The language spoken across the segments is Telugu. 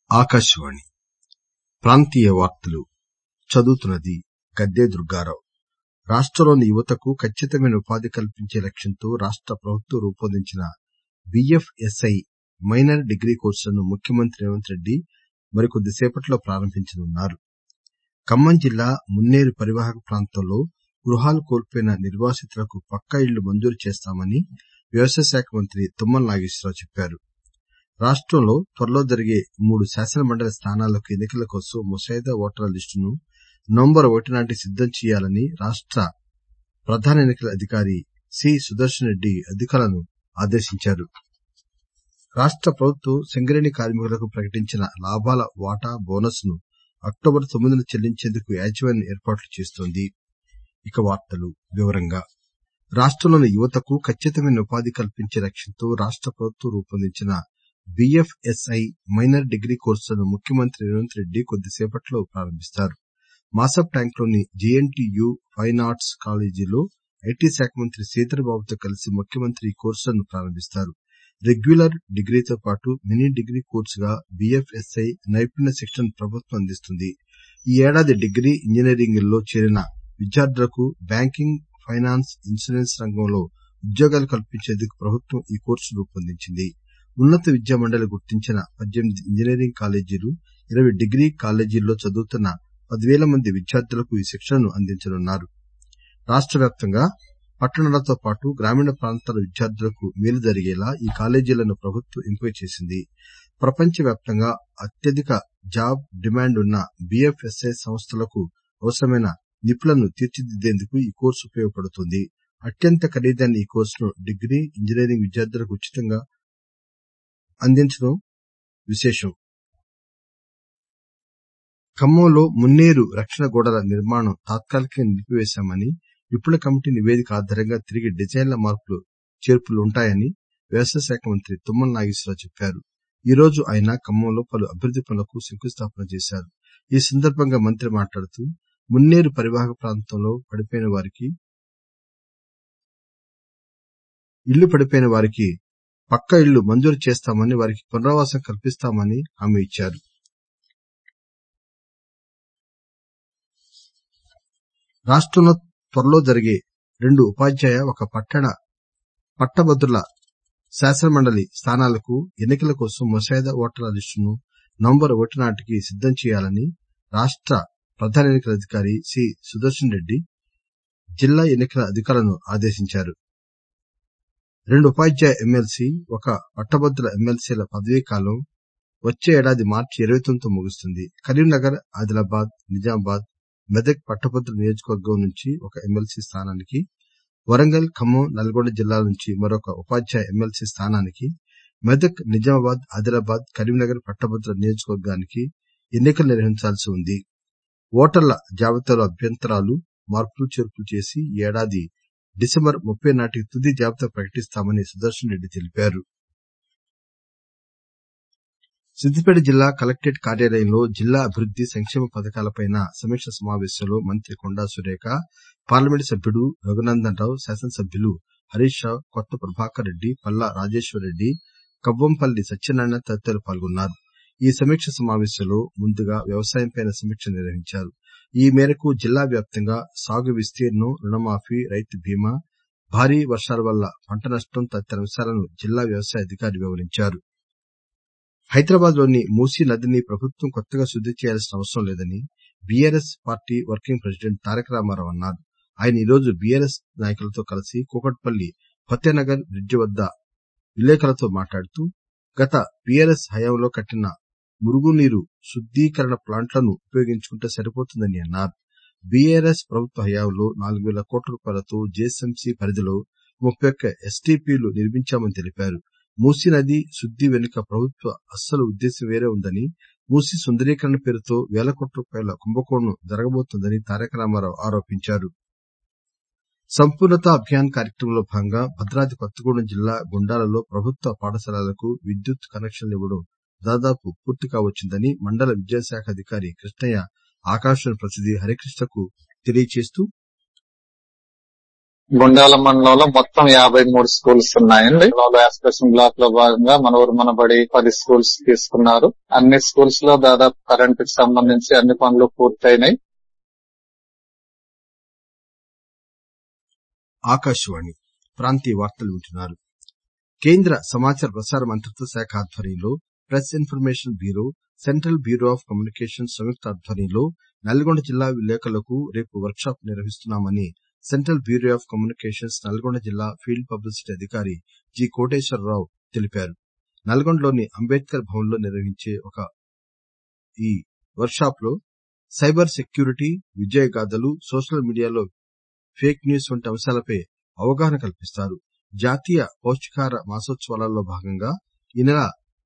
ఆకాశవాణి ప్రాంతీయ వార్తలు చదువుతున్నది గద్దె దుర్గారావు రాష్టంలోని యువతకు ఖచ్చితమైన ఉపాధి కల్పించే లక్ష్యంతో రాష్ట ప్రభుత్వం రూపొందించిన బీఎఫ్ఎస్ఐ మైనర్ డిగ్రీ కోర్సులను ముఖ్యమంత్రి రేవంత్ రెడ్డి మరికొద్ది సేపట్లో ప్రారంభించనున్నారు ఖమ్మం జిల్లా మున్నేరు పరివాహక ప్రాంతంలో గృహాలు కోల్పోయిన నిర్వాసితులకు పక్కా ఇళ్లు మంజూరు చేస్తామని వ్యవసాయ శాఖ మంత్రి తుమ్మల నాగేశ్వరరావు చెప్పారు రాష్టంలో త్వరలో జరిగే మూడు శాసనమండలి స్థానాలకు ఎన్నికల కోసం ముసాయిదా ఓటర్ల లిస్టును నవంబర్ ఒకటి నాటికి సిద్దం చేయాలని రాష్ట ప్రధాన ఎన్నికల అధికారి సి సుదర్శన్ రెడ్డి అధికారులను ఆదేశించారు రాష్ట ప్రభుత్వం సింగరేణి కార్మికులకు ప్రకటించిన లాభాల వాటా బోనస్ ను అక్టోబర్ తొమ్మిదిన చెల్లించేందుకు యాజమాన్యం ఏర్పాట్లు చేస్తోంది రాష్టంలోని యువతకు ఖచ్చితమైన ఉపాధి కల్పించే లక్ష్యంతో రాష్ట ప్రభుత్వం రూపొందించిన బీఎఫ్ఎస్ఐ మైనర్ డిగ్రీ కోర్సులను ముఖ్యమంత్రి రేవంత్ రెడ్డి కొద్దిసేపట్లో ప్రారంభిస్తారు మాసప్ ట్యాంక్లోని జేఎన్టీయూ ఫైన్ ఆర్ట్స్ కాలేజీలో ఐటీ శాఖ మంత్రి శ్రీధర్ బాబుతో కలిసి ముఖ్యమంత్రి ఈ కోర్సులను ప్రారంభిస్తారు రెగ్యులర్ డిగ్రీతో పాటు మినీ డిగ్రీ కోర్సుగా బీఎఫ్ఎస్ఐ నైపుణ్య శిక్షణను ప్రభుత్వం అందిస్తుంది ఈ ఏడాది డిగ్రీ ఇంజనీరింగ్ ల్లో చేరిన విద్యార్థులకు బ్యాంకింగ్ ఫైనాన్స్ ఇన్సూరెన్స్ రంగంలో ఉద్యోగాలు కల్పించేందుకు ప్రభుత్వం ఈ కోర్సును రూపొందించింది ఉన్నత విద్యా మండలి గుర్తించిన పద్దెనిమిది ఇంజనీరింగ్ కాలేజీలు ఇరవై డిగ్రీ కాలేజీల్లో చదువుతున్న పదివేల మంది విద్యార్థులకు ఈ శిక్షణను అందించనున్నారు రాష్ట వ్యాప్తంగా పట్టణాలతో పాటు గ్రామీణ ప్రాంతాల విద్యార్థులకు మేలు జరిగేలా ఈ కాలేజీలను ప్రభుత్వం ఎంపిక చేసింది ప్రపంచ వ్యాప్తంగా అత్యధిక జాబ్ డిమాండ్ ఉన్న బీఎఫ్ఎస్ఐ సంస్థలకు అవసరమైన నిపుణులను తీర్చిదిద్దేందుకు ఈ కోర్సు ఉపయోగపడుతుంది అత్యంత ఖరీదైన ఈ కోర్సును డిగ్రీ ఇంజనీరింగ్ విద్యార్థులకు ఉచితంగా అందించడం విశేషం ఖమ్మంలో మున్నేరు రక్షణ గోడల నిర్మాణం తాత్కాలికంగా నిలిపివేశామని నిపుణుల కమిటీ నివేదిక ఆధారంగా తిరిగి డిజైన్ల మార్పులు చేర్పులు ఉంటాయని వ్యవసాయ శాఖ మంత్రి తుమ్మల నాగేశ్వరరావు చెప్పారు ఈ రోజు ఆయన ఖమ్మంలో పలు అభివృద్ది పనులకు శంకుస్థాపన చేశారు ఈ సందర్భంగా మంత్రి మాట్లాడుతూ మున్నేరు పరివాహక ప్రాంతంలో పడిపోయిన వారికి ఇళ్లు పడిపోయిన వారికి పక్కా ఇళ్లు మంజూరు చేస్తామని వారికి పునరావాసం కల్పిస్తామని హామీ ఇచ్చారు రాష్టంలో త్వరలో జరిగే రెండు ఉపాధ్యాయ ఒక పట్టణ పట్టభద్రుల శాసనమండలి స్థానాలకు ఎన్నికల కోసం ముసాయిదా ఓటర్ల లిస్టును నవంబర్ ఒకటి నాటికి సిద్దం చేయాలని రాష్ట ప్రధాన ఎన్నికల అధికారి సి సుదర్శన్ రెడ్డి జిల్లా ఎన్నికల అధికారులను ఆదేశించారు రెండు ఉపాధ్యాయ ఎమ్మెల్సీ ఒక పట్టభద్రుల ఎమ్మెల్సీల పదవీకాలం వచ్చే ఏడాది మార్చి ఇరవై తొమ్మిదితో ముగుస్తుంది కరీంనగర్ ఆదిలాబాద్ నిజామాబాద్ మెదక్ పట్టభద్రుల నియోజకవర్గం నుంచి ఒక ఎమ్మెల్సీ స్థానానికి వరంగల్ ఖమ్మం నల్గొండ జిల్లాల నుంచి మరొక ఉపాధ్యాయ ఎమ్మెల్సీ స్థానానికి మెదక్ నిజామాబాద్ ఆదిలాబాద్ కరీంనగర్ పట్టభద్రుల నియోజకవర్గానికి ఎన్నికలు నిర్వహించాల్సి ఉంది ఓటర్ల జాబితాలో అభ్యంతరాలు మార్పులు చేర్పులు చేసి ఈ ఏడాది డిసెంబర్ ముప్పై నాటికి తుది జాబితా ప్రకటిస్తామని సుదర్శన్ రెడ్డి తెలిపారు సిద్దిపేట జిల్లా కలెక్టరేట్ కార్యాలయంలో జిల్లా అభివృద్ది సంక్షేమ పథకాలపై సమీక్ష సమావేశంలో మంత్రి కొండా సురేఖ పార్లమెంటు సభ్యుడు రఘునందన్ రావు శాసనసభ్యులు హరీష్ రావు కొత్త ప్రభాకర్ రెడ్డి పల్లా రాజేశ్వర్ రెడ్డి కవ్వంపల్లి సత్యనారాయణ తదితరులు పాల్గొన్నారు ఈ సమీక్ష సమావేశంలో ముందుగా వ్యవసాయంపై సమీక్ష నిర్వహించారు ఈ మేరకు జిల్లా వ్యాప్తంగా సాగు విస్తీర్ణం రుణమాఫీ రైతు బీమా భారీ వర్షాల వల్ల పంట నష్టం తదితర అంశాలను జిల్లా వ్యవసాయ అధికారి వివరించారు హైదరాబాద్ లోని మూసీ నదిని ప్రభుత్వం కొత్తగా శుద్ది చేయాల్సిన అవసరం లేదని BRS party working president Taraka Rama Rao అన్నారు ఆయన ఈరోజు బీఆర్ఎస్ నాయకులతో కలిసి కూకట్పల్లి ఫతేనగర్ బ్రిడ్జి వద్ద విలేకరులతో మాట్లాడుతూ గత బీఆర్ఎస్ హయాంలో కట్టిన మురుగునీరు శుద్దీకరణ ప్లాంట్లను ఉపయోగించుకుంటే సరిపోతుందని అన్నారు బీఆర్ఎస్ ప్రభుత్వ హయాంలో నాలుగు వేల కోట్ల రూపాయలతో జేఎస్ఎంసీ పరిధిలో ముప్పై ఒక్క ఎస్టీపీలు నిర్మించామని తెలిపారు మూసీ నది శుద్ది వెనుక ప్రభుత్వ అస్సలు ఉద్దేశం వేరే ఉందని మూసీ సుందరీకరణ పేరుతో వేల కోట్ల రూపాయల కుంభకోణం జరగబోతోందని తారక రామారావు ఆరోపించారు సంపూర్ణత అభియాన్ కార్యక్రమంలో భాగంగా భద్రాద్రి కొత్తగూడెం జిల్లా గుండాలలో ప్రభుత్వ పాఠశాలలకు విద్యుత్ కనెక్షన్లు ఇవ్వడం దాదాపు పూర్తి కావచ్చిందని మండల విద్యాశాఖ అధికారి కృష్ణయ్య ఆకాశవాణి ప్రతినిధి హరికృష్ణకు తెలియజేస్తూ గుండాల మండలంలో మొత్తం యాభై మూడు స్కూల్స్ ఉన్నాయండి యాస్పిరేషన్ బ్లాక్ లో భాగంగా మన ఊరు మన బడి పది స్కూల్స్ తీసుకున్నారు అన్ని స్కూల్స్ లో దాదాపు కరెంట్ కి సంబంధించి అన్ని పనులు పూర్తయినాయి ఆకాశవాణి ప్రాంతీయ వార్తలు వింటున్నారు కేంద్ర సమాచార ప్రసార మంత్రిత్వ శాఖ ఆధ్వర్యంలో press information bureau central bureau of communication సంయుక్త ఆధ్వర్యంలో నల్గొండ జిల్లా విలేకరులకు రేపు వర్క్ షాప్ నిర్వహిస్తున్నామని central bureau of communications Nalgonda జిల్లా ఫీల్డ్ పబ్లిసిటీ అధికారి జి కోటేశ్వరరావు తెలిపారు నల్గొండలోని అంబేద్కర్ భవన్ లో నిర్వహించే ఒక ఈ వర్క్ షాప్ లో సైబర్ సెక్యూరిటీ విజయగాథలు సోషల్ మీడియాలో ఫేక్ న్యూస్ వంటి అంశాలపై అవగాహన కల్పిస్తారు జాతీయ పౌష్టికాహార మాసోత్సవాలలో భాగంగా ఈ నెల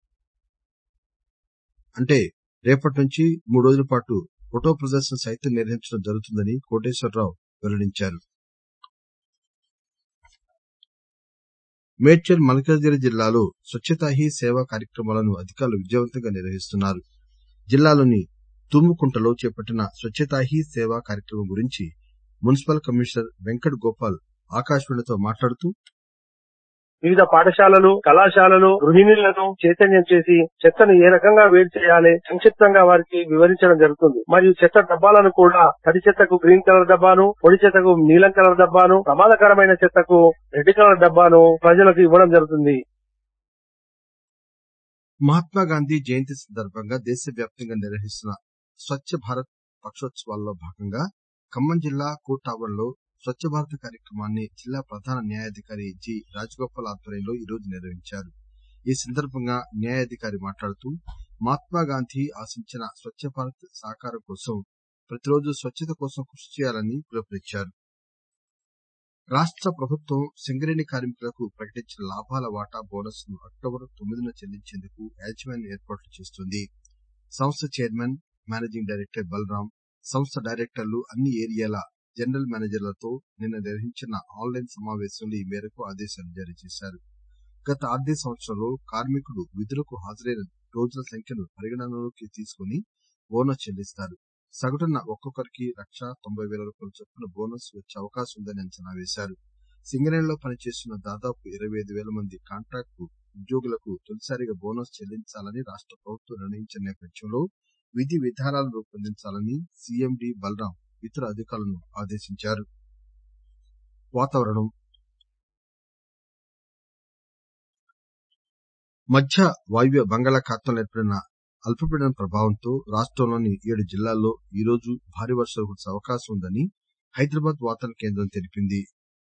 అంటే రేపటి నుంచి మూడు రోజుల పాటు ఫోటో ప్రదర్శన సైతం నిర్వహించడం జరుగుతుందని కోటేశ్వరరావు వెల్లడించారు మేడ్చల్ మల్కాజ్గిరి జిల్లాలో స్వచ్ఛతా హీ సేవా కార్యక్రమాలను అధికారులు విజయవంతంగా నిర్వహిస్తున్నారు జిల్లాలోని తుమ్ముకుంటలో చేపట్టిన స్వచ్ఛతా హీ సేవా కార్యక్రమం గురించి మున్సిపల్ కమిషనర్ వెంకట్ గోపాల్ ఆకాశవాణితో మాట్లాడుతూ వివిధ పాఠశాలలు కళాశాలలు గృహిణులను చైతన్యం చేసి చెత్తను ఏ రకంగా వేరు చేయాలి సంక్షిప్తంగా వారికి వివరించడం జరుగుతుంది మరియు చెత్త డబ్బాలను కూడా తడి చెత్తకు గ్రీన్ కలర్ డబ్బాను పొడి చెత్తకు నీలం కలర్ డబ్బాను ప్రమాదకరమైన చెత్తకు రెడ్ కలర్ డబ్బాను ప్రజలకు ఇవ్వడం జరుగుతుంది మహాత్మా గాంధీ జయంతి సందర్భంగా దేశవ్యాప్తంగా నిర్వహిస్తున్న స్వచ్ఛ భారత్ పక్షోత్సవాల్లో భాగంగా ఖమ్మం జిల్లా కోటావరంలో స్వచ్ఛ భారత్ కార్యక్రమాన్ని జిల్లా ప్రధాన న్యాయాధికారి జి రాజగోపాల్ ఆధ్వర్యంలో ఈ రోజు నిర్వహించారు ఈ సందర్భంగా న్యాయాధికారి మాట్లాడుతూ మహాత్మా గాంధీ ఆశించిన స్వచ్ఛ భారత్ సాకారం కోసం ప్రతిరోజు స్వచ్ఛత కోసం కృషి చేయాలని పిలుపునిచ్చారు రాష్ట ప్రభుత్వం సింగరేణి కార్మికులకు ప్రకటించిన లాభాల వాటా బోనస్ ను అక్టోబర్ తొమ్మిదిన చెల్లించేందుకు యాజమాన్యం ఏర్పాట్లు చేస్తోంది సంస్థ చైర్మన్ మేనేజింగ్ డైరెక్టర్ బలరాం సంస్థ డైరెక్టర్లు అన్ని ఏరియాల జనరల్ మేనేజర్లతో నిన్న నిర్వహించిన ఆన్లైన్ సమావేశంలో ఈ మేరకు ఆదేశాలు జారీ చేశారు గత ఆర్థిక సంవత్సరంలో కార్మికుడు విధులకు హాజరైన రోజుల సంఖ్యను పరిగణనలోకి తీసుకుని బోనస్ చెల్లిస్తారు సగటున ఒక్కొక్కరికి లక్ష తొంభై వేల రూపాయల చొప్పున బోనస్ వచ్చే అవకాశం ఉందని అంచనా వేశారు సింగరేణిలో పనిచేస్తున్న దాదాపు ఇరవై ఐదు వేల మంది కాంట్రాక్టు ఉద్యోగులకు తొలిసారిగా బోనస్ చెల్లించాలని రాష్ట ప్రభుత్వం నిర్ణయించిన నేపథ్యంలో విధి విధానాలను రూపొందించాలని సీఎండీ బలరాం ఇతర అధికారులను ఆదేశించారు వాతావరణం మధ్య వాయువ్య బంగాళాఖాతంలో ఏర్పడిన అల్పపీడనం ప్రభావంతో రాష్టంలోని ఏడు జిల్లాల్లో ఈ రోజు భారీ వర్షాలు కురిసే అవకాశం ఉందని హైదరాబాద్ వాతావరణ కేంద్రం తెలిపింది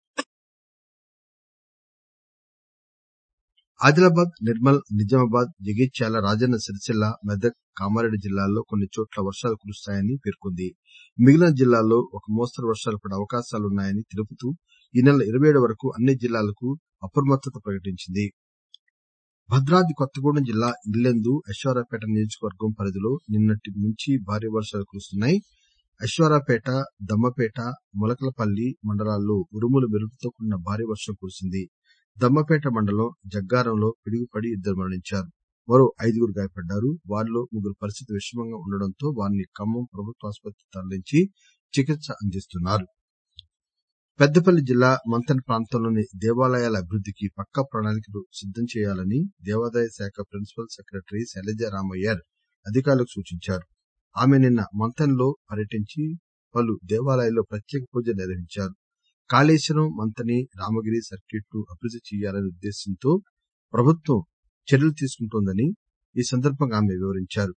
ఆదిలాబాద్ నిర్మల్ నిజామాబాద్ జగిత్యాల రాజన్న సిరిసిల్ల మెదక్ కామారెడ్డి జిల్లాల్లో కొన్ని చోట్ల వర్షాలు కురుస్తాయని పేర్కొంది మిగిలిన జిల్లాల్లో ఒక మోస్తరు వర్షాలు పడే అవకాశాలున్నాయని తెలుపుతూ ఈ నెల ఇరవై ఏడు వరకు అన్ని జిల్లాలకు అప్రమత్తత ప్రకటించింది భద్రాద్రి కొత్తగూడెం జిల్లా ఇల్లెందు అశ్వారాపేట నియోజకవర్గం పరిధిలో నిన్నటి నుంచి భారీ వర్షాలు కురుస్తున్నాయి అశ్వారాపేట దమ్మపేట మొలకలపల్లి మండలాల్లో ఉరుములు మెరుపుతో కూడిన భారీ వర్షం కురిసింది దమ్మపేట మండలం జగ్గారంలో పిడుగుపడి ఇద్దరు మరణించారు మరో ఐదుగురు గాయపడ్డారు వారిలో ముగ్గురు పరిస్థితి విషమంగా ఉండడంతో వారిని ఖమ్మం ప్రభుత్వ ఆసుపత్రికి తరలించి చికిత్స అందిస్తున్నారు పెద్దపల్లి జిల్లా మంతన్ ప్రాంతంలోని దేవాలయాల అభివృద్దికి పక్కా ప్రణాళికలు సిద్దం చేయాలని దేవాదాయ శాఖ ప్రిన్సిపల్ సెక్రటరీ శైలజ రామయ్యర్ అధికారులకు సూచించారు ఆమె నిన్న మంతన్ లో పర్యటించి పలు దేవాలయాల్లో ప్రత్యేక పూజలు నిర్వహించారు కాళేశ్వరం మంతని రామగిరి సర్క్యూట్లు అభివృద్ది చేయాలనే ఉద్దేశంతో ప్రభుత్వం చర్యలు తీసుకుంటోందని ఈ సందర్భంగా ఆమె వివరించారు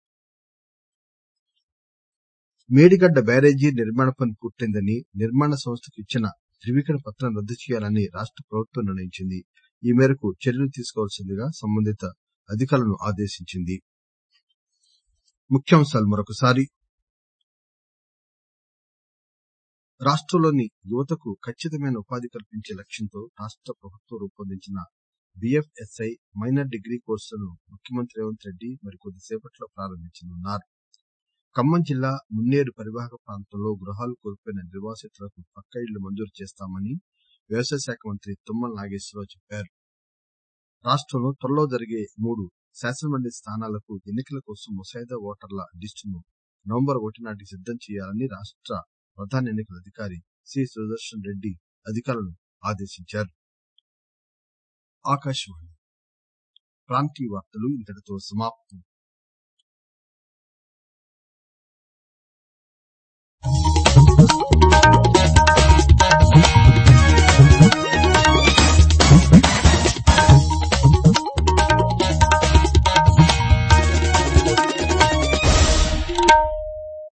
మేడిగడ్డ బ్యారేజీ నిర్మాణ పని పూర్తయిందని నిర్మాణ సంస్థకు ఇచ్చిన ధృవీకరణ పత్రం రద్దు చేయాలని రాష్ట ప్రభుత్వం నిర్ణయించింది ఈ మేరకు చర్యలు తీసుకోవాల్సిందిగా సంబంధిత అధికారులను ఆదేశించింది ముఖ్యాంశాలు మరొకసారి రాష్టంలోని యువతకు ఖచ్చితమైన ఉపాధి కల్పించే లక్ష్యంతో రాష్ట ప్రభుత్వం రూపొందించిన బిఎఫ్ఎస్ఐ మైనర్ డిగ్రీ కోర్సులను ముఖ్యమంత్రి రేవంత్ రెడ్డి మరికొద్దిసేపట్లో ప్రారంభించనున్నారు ఖమ్మం జిల్లా మున్నేరు పరివాహక ప్రాంతంలో గృహాలు కోల్పోయిన నిర్వాసితులకు పక్కా ఇళ్లు మంజూరు చేస్తామని వ్యవసాయ శాఖ మంత్రి తుమ్మల నాగేశ్వరరావు చెప్పారు రాష్టంలో త్వరలో జరిగే మూడు శాసనమండలి స్థానాలకు ఎన్నికల కోసం ముసాయిదా ఓటర్ల లిస్టును నవంబర్ ఒకటి నాటికి సిద్దం చేయాలని రాష్ట ప్రధాన ఎన్నికల అధికారి సి సుదర్శన్ రెడ్డి అధికారులను ఆదేశించారు ఆకాశవాణి ప్రాంతీయ వార్తలు ఇంతటితో సమాప్తం